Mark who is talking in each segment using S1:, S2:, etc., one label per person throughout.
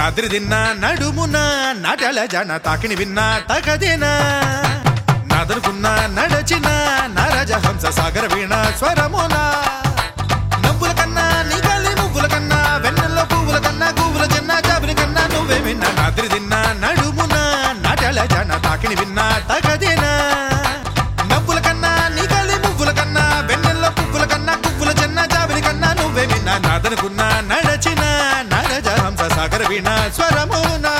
S1: నాద్రి తిన్నా నడుమున నాటల జన తాకిని విన్నా తగదేనా నాదనుకున్నా నడచిన నరజ హంస సాగర వీణ స్వరమునా నవ్వుల కన్నా నీ గాలి మువ్వుల కన్నా వెన్నెల్లో పువ్వుల కన్నా గువ్వుల జన్న జాబిలి కన్నా నువ్వే విన్నా నాద్రి తిన్నా నడుమున నాటల జన తాకిని విన్నా తగదేనా నవ్వుల కన్నా నీ గాలి మువ్వుల కన్నా వెన్నెల్లో పువ్వుల కన్నా గువ్వుల జన్న జాబిలి కన్నా నువ్వే విన్నా నాదనుకున్నా నడచిన నరజ హంస సాగర వీణ స్వరమునా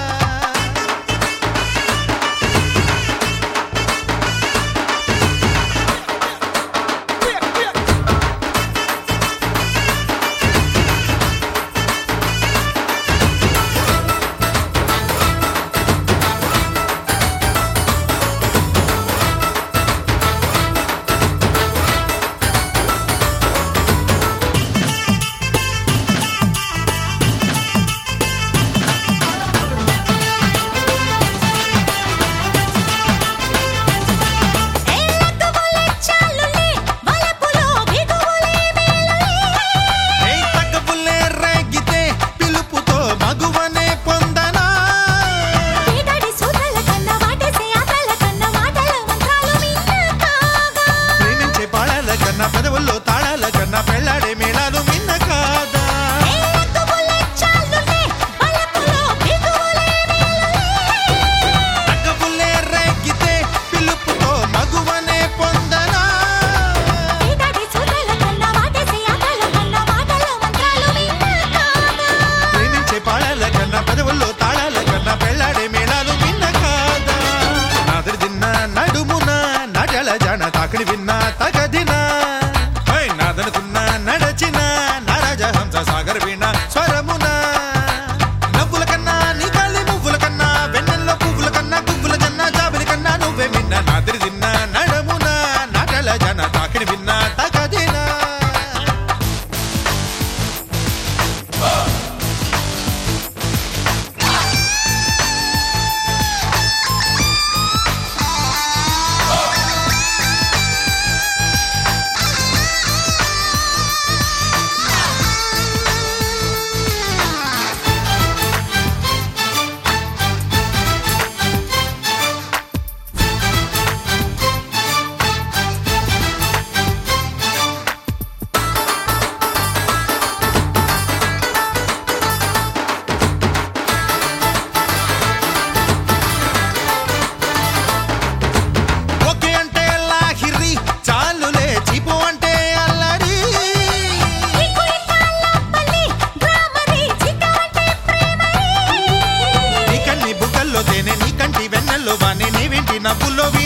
S2: ఏలకవులే చాలులే వలపులో బిగువులే మేలులే
S1: ఏ తగ్గబుల్లే రేగితే పిలుపుతో మగువనే పొందనా
S2: ఈదడి సుధల కన్న వాటేసే ఆటల కన్న మాటల మంత్రాలు మిన్న కాగా
S1: ప్రేమించే పాడాల కన్నా పెదవుల్లో తాళాల కన్నా పెళ్ళాడే మేళాలు మిన్న కాదా
S2: ఏలకవులే చాలులే వలపులో బిగువులే మేలులే
S1: తగ్గబుల్లే రేగితే పిలుపుతో మగువనే పొందనా
S2: ఈదడి సుధల కన్న వాటేసే ఆటల కన్న మాటల మంత్రాలు మిన్న కాగా
S1: ప్రేమించే పాడాల కన్నా పెదవుల్లో తాళాల కన్నా పెళ్ళాడే మేళాలు మిన్న కాదా నాదిరి తిన్న నడుమున నటల జన తాకిడి విన్నా తగదినా హై, నాదనుకున్న నడచిన నరజ హంస సాగర్ వీణ స్వరమున నవ్వుల కన్నా నీ కాలి మువ్వుల కన్నా వెన్నెల్లో పువ్వుల కన్నా గువ్వుల కన్నా జాబిలి కన్నా నువ్వే విన్నా నాదిరి తిన్న నడమున నటల జన తాకిడి విన్నా తగదినా ఓకే అంటే లాహిరి చాలులే చీపు అంటే అల్లరి
S2: నీకు ఇన్నాళ్ళ పల్లి గ్రామరీ చిట్టవంటే ప్రేమరీ
S1: నీ కన్ని బుగ్గల్లో తేనె నీ కంటి వెన్నెల్లో వానే నీ వింటి నవ్వుల్లో